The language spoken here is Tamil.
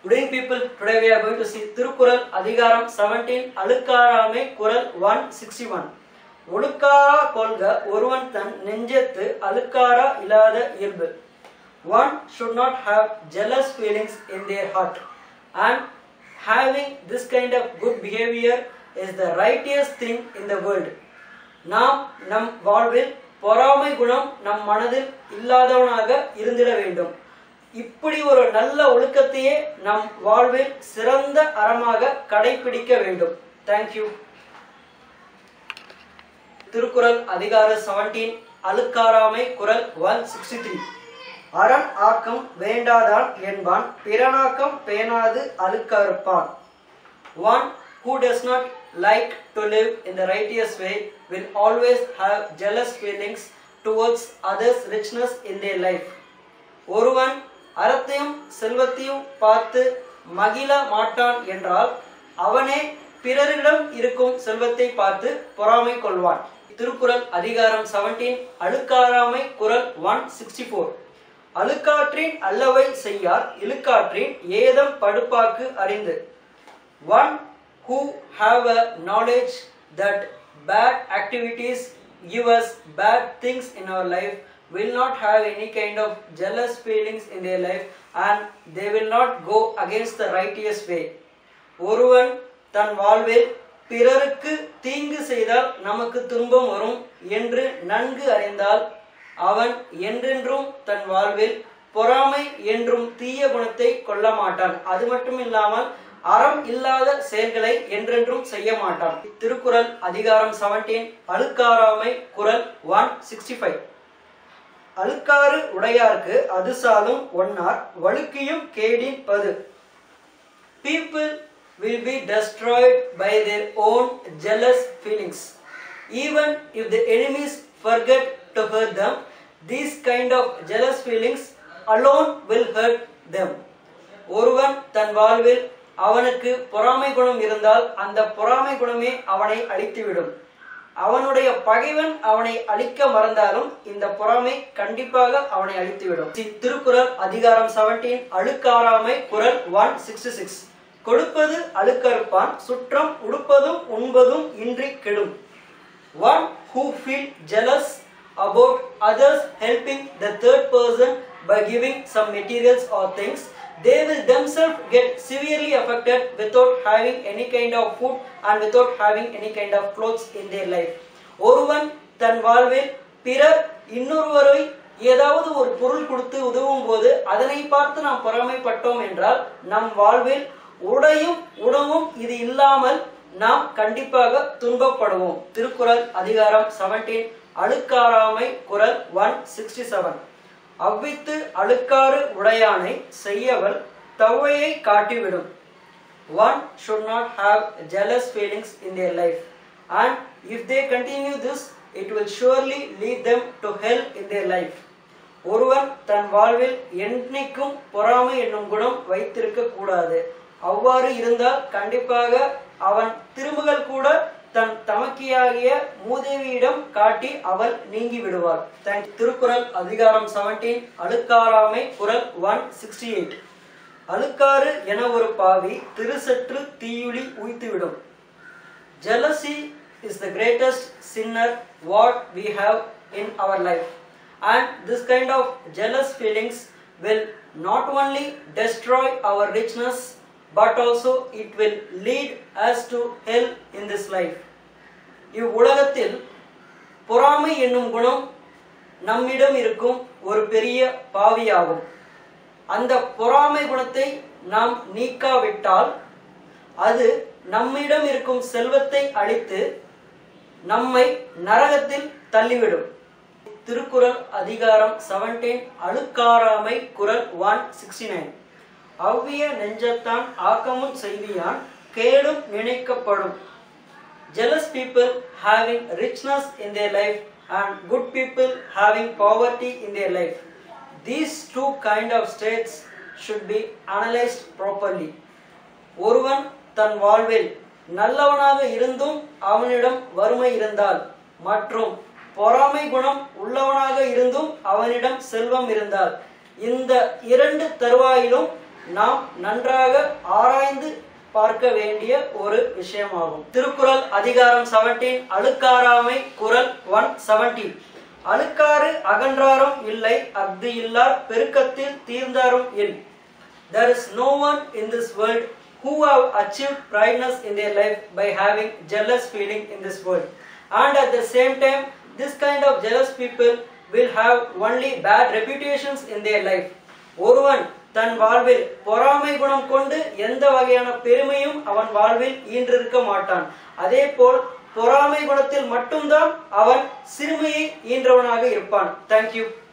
Good evening people, today we are going to see Thirukkural அதிகாரம் 17 அழுக்காராமை குறள் 161 ஒழுக்காரா கொள்க ஒருவன் தன் நெஞ்சத்து அழுக்காரா இல்லாத இயல்பு One should not have jealous feelings in their heart and having this kind of good behavior is the righteous thing in the world. நாம் நம் வாழ்வில் பொறாமை குணம் நம் மனதில் இல்லாதவனாக இருந்திட வேண்டும் இப்படி ஒரு நல்ல ஒழுக்கத்தையே நம் வாழ்வில் சிறந்த அறமாக கடைபிடிக்க வேண்டும் தேங்க்யூ திருக்குறள் அதிகார 17 அழுக்காராமை குறள் 163 அரண் ஆக்கம் வேண்டாதான் என்பான் பிறனாக்கம் பேணாது அழுக்கறுப்பான் One who does not like to live in the righteous way will always have jealous feelings towards others' richness in their life. ஒருவன் அறத்தையும் செல்வத்தையும் பார்த்து மகிழ மாட்டான் என்றால் அவனே பிறரிடம் இருக்கும் செல்வத்தை பார்த்து பொறாமை கொள்வான் திருக்குறள் அதிகாரம் 17 அழுக்காராமை குறள் 164 அழுக்காற்றின் அல்லவை செய்யார் இழுக்காற்றின் ஏதம் படுப்பாக்கு அறிந்து one who have a knowledge that bad activities give us bad things in our life will not have any kind of jealous feelings in their life and they will not go against the righteous way ஒருவன் தன் வாழ்வில் பிறருக்கு தீங்கு செய்தால் நமக்கு துன்பம் வரும் என்று நன்கு அறிந்தால் அவன் என்றென்றும் தன் வாழ்வில் பொறாமை என்றும் தீய குணத்தை கொள்ள மாட்டான் அது மட்டும் இல்லாமல் அறம் இல்லாத செயல்களை என்றென்றும் செய்ய மாட்டான் திருக்குறள் அதிகாரம் 17 அழுக்காராமை குறள் 165 அழுக்காறு உடையார்க்கு அது சாலும் ஒன்னார் வழுக்கியும் கேடின் பது people will be destroyed by their own jealous feelings even if the enemies forget to hurt them these kind of jealous feelings alone will hurt them ஒருவன் தன் வாழ்வில் அவனுக்கு பொறாமை குணம் இருந்தால் அந்த பொறாமை குணமே அவனை அழித்துவிடும் அவனுடைய பகைவன் அவனை அழிக்க மறந்தாலும் இந்த பொறாமை கண்டிப்பாக அவனை அழித்துவிடும் தி- திருக்குறள் அதிகாரம் 17 அழுக்காராமை குறள் 166 கொடுப்பது அழுக்கறுப்பான் சுற்றம் உடுப்பதும் உண்பதும் இன்றி கெடும் one who feel jealous about others helping the third person by giving some materials or things they will themselves get severely affected without having any kind of food and without having any kind of clothes in their life ஒருவன் தன் வாழ்வில் பிறர் இன்னொருவரை ஏதாவது ஒரு பொருள் கொடுத்து உதவும் போது அதனை பார்த்து நாம் பொறாமைப்பட்டோம் என்றால் நம் வாழ்வில் உடையும் உணவும் இது இல்லாமல் நாம் கண்டிப்பாக துன்பப்படுவோம் திருக்குறள் அதிகாரம் 17 அழுக்காராமை குறள் 167 அவ்வித்து அழுக்காறு உடையானை செய்யவள் தவ்வையை காட்டிவிடும் one should not have jealous feelings in their life and if they continue this it will surely lead them to hell in their life ஒருவன் தன் வாழ்வில் என்னைக்கும் பொறாமை என்னும் குணம் வைத்திருக்க கூடாது அவ்வாறு இருந்தால் கண்டிப்பாக அவன் திரும்புகள் கூட தன் தமக்கியாகிய மூதேவியிடம் காட்டி அவள் நீங்கி விடுவாள் Thank- திருக்குறள் அதிகாரம் 17 அழுக்காராமை குறள் 168 அழுக்காறு என ஒரு பாவி திருசற்று தீயுளி உய்த்துவிடும் Jealousy is the greatest sinner what we have in our life. And this kind of jealous feelings will not only destroy our richness but also it will lead us to hell in this life. இவ்வுலகத்தில் பொறாமை என்னும் குணம் நம்மிடம் இருக்கும் ஒரு பெரிய பாவியாகும் அந்த பொறாமை குணத்தை நாம் நீக்காவிட்டால் அது நம்மிடம் இருக்கும் செல்வத்தை அழித்து நம்மை நரகத்தில் தள்ளிவிடும் திருக்குறள் அதிகாரம் 17 அழுக்காராமை குறள் 169 அவ்விய நெஞ்சத்தான் ஆக்கமும் செய்தியான் கேடும் நினைக்கப்படும் jealous people having richness in their life and good people having poverty in their life these two kind of states should be analyzed properly ஒருவன் தன் வாழ்வில் நல்லவனாக இருந்தும் அவனிடம் வறுமை இருந்தால் மற்றும் பொறாமை குணம் உள்ளவனாக இருந்தும் அவனிடம் செல்வம் இருந்தால் இந்த இரண்டு தருவாயிலும் நாம் நன்றாக ஆராய்ந்து பார்க்க வேண்டிய ஒரு விஷயமாகும் திருக்குறள் அதிகாரம் 17 அழுக்காராமை குறள் ஒன் செவன்டீன் அழுக்காறு அகன்றாரும் இல்லை அஃது இல்லார் பெருக்கத்தில் தீர்ந்தாரும் இல் There is no one in this world who have achieved brightness in their life by having jealous feeling in this world. And at the same time, this kind of jealous people will have only bad reputations in their life. ஒருவன் தன் வாழ்வில் பொறாமை குணம் கொண்டு எந்த வகையான பெருமையும் அவன் வாழ்வில் ஈன்றிருக்க மாட்டான் அதே போல் பொறாமை குணத்தில் மட்டும்தான் அவன் சிறுமையை ஈன்றவனாக இருப்பான் தேங்க்யூ